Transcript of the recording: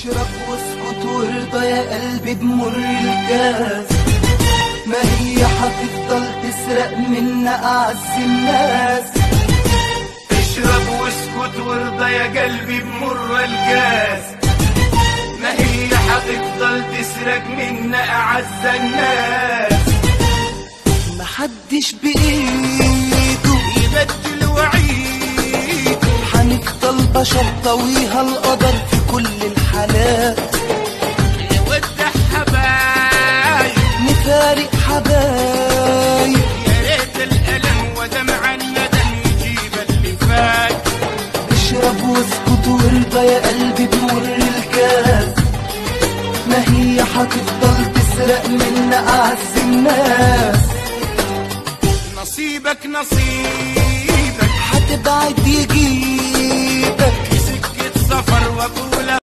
اشرب واسكت وارضى يا قلبي بمر الكاس ما هي هتفضل تسرق منا اعز الناس اشرب واسكت وارضى يا قلبي بمر الكاس ما هي هتفضل تسرق منا اعز الناس محدش بايده يبدل وعيد هنفضل بشر طويها القدر في كل الحالات يودع حبايب نفارق حبايب يا ريت الالم ودمع الندم يجيب اللي فات اشرب واسكت وارضى يا قلبي بمر الكاس ما هي هتفضل تسرق منا اعز الناس نصيبك نصيبك هتبعد يجيبك في سكة سفر واقول